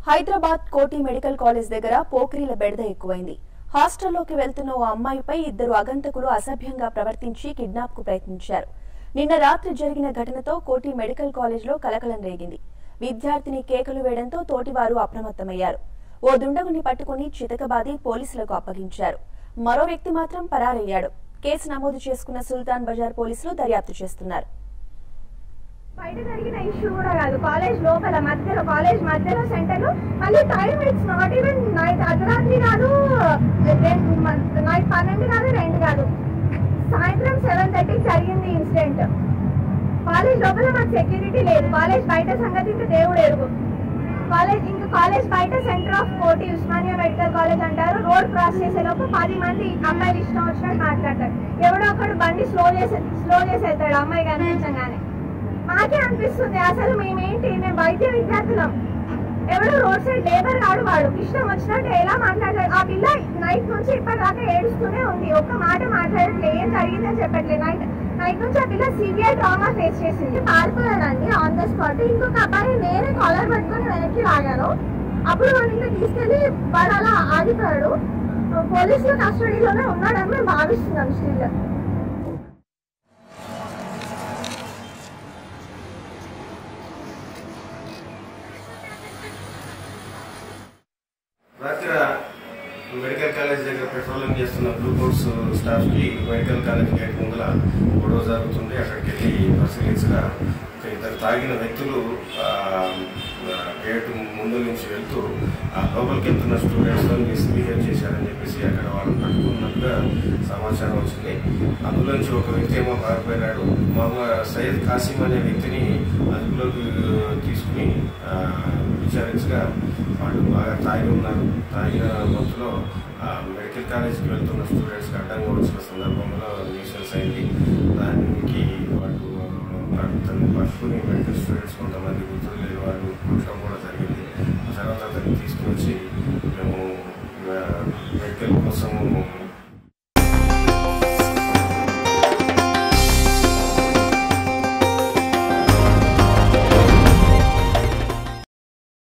హైదరాబాద్ కోటి medical college దగ్గర పోకిరీల బెడద ఎక్కువైంది హాస్టల్లోకి వెళ్తున్న ఓ అమ్మాయిపై ఇద్దరు అగంతకులు అసభ్యంగా ప్రవర్తించి కిడ్నాప్ కు ప్రయత్నించారు నిన్న రాత్రి జరిగిన ఘటనతో కోటి మెడికల్ కాలేజ్లో కలకలం రేగింది విద్యార్థిని కేకలు వేయడంతో తోటివారు అప్రమత్తమయ్యారు ఓ దుండగుని పట్టుకుని చితకబాది పోలీసులకు అప్పగించారు మరో వ్యక్తి మాత్రం పరారయ్యాడు కేసు నమోదు చేసుకున్న సుల్తాన్ బజార్ పోలీసులు దర్యాప్తు చేస్తున్నారు బయట జరిగిన ఇష్యూ కూడా కాదు కాలేజ్ లోపల మధ్యలో కాలేజ్ మధ్యలో సెంటర్ మళ్ళీ time it's not even night అర్ధరాత్రి కాదు నైట్ పన్నెండు కాదు రెండు కాదు సాయంత్రం సెవెన్ థర్టీకి జరిగింది ఇన్సిడెంట్ కాలేజ్ లోపల మాకు సెక్యూరిటీ లేదు కాలేజ్ బయట సంగతి ఇంకా దేవుడు ఎరుగు కాలేజ్ ఇంకా కాలేజ్ బయట centre of Koti Osmania medical college అంటారు రోడ్ క్రాస్ చేసేలోపు పది మంది అమ్మాయిలు ఇష్టం వచ్చినట్టు మాట్లాడతారు ఎవడో ఒకడు బండి స్లో చేసే స్లో చేసి వెళ్తాడు అమ్మాయి కనిపించగానే మాకే అనిపిస్తుంది అసలు మేమేంటి మేము వైద్య విద్యార్థులం ఎవడో రోడ్ సైడ్ లేబర్ కాడు వాడు ఇష్టం వచ్చినట్టు ఎలా మాట్లాడాడు ఆ పిల్ల నైట్ నుంచి ఇప్పటిదాకా ఏడుస్తూనే ఉంది ఒక్క మాట మాట్లాడట్లే ఏం జరిగిందని చెప్పట్లే నైట్ నైట్ నుంచి ఆ పిల్ల సివియర్ ట్రామా ఫేస్ చేసింది పారిపోయాడండి ఆన్ ద స్పాట్ ఇంకొక అబ్బాయి నేనే కాలర్ పట్టుకొని వెనక్కి లాగాను అప్పుడు వాడిని ఇంకా తీసుకెళ్లి వాడు అలా ఆగిపోయాడు పోలీసులు కస్టడీలోనే ఉన్నాడని మేము భావిస్తున్నాం స్టిల్ రాత్రి మెడికల్ కాలేజ్ దగ్గర పెట్రోలింగ్ చేస్తున్న బ్లూ కోట్స్ స్టాఫ్ కి మెడికల్ కాలేజ్ గేట్ ముందర గొడవ జరుగుతుంది అక్కడికి వెళ్ళి పరిశీలించగా ఒక ఇద్దరు తాగిన వ్యక్తులు ఆ, ఆ, గేట్ ముందు నుంచి వెళ్తూ ఆ లోపలికి వెళ్తున్న స్టూడెంట్స్ తో మిస్బిహేవ్ చేశారని చెప్పేసి అక్కడ వాళ్ళని పట్టుకున్నట్టుగా సమాచారం వచ్చింది అందులోంచి ఒక వ్యక్తి ఏమో పారిపోయినాడు మొహమ్మద్ సయ్యద్ కాసిం అనే వ్యక్తిని అదుపులోకి తీసుకుని ఆ, విచారించగా వాళ్ళు బాగా తాగి ఉన్నారు తాగిన మత్తులో ఆ, మెడికల్ కాలేజ్కి వెళ్తున్న స్టూడెంట్స్కి అడ్డంగా వచ్చిన సందర్భంలో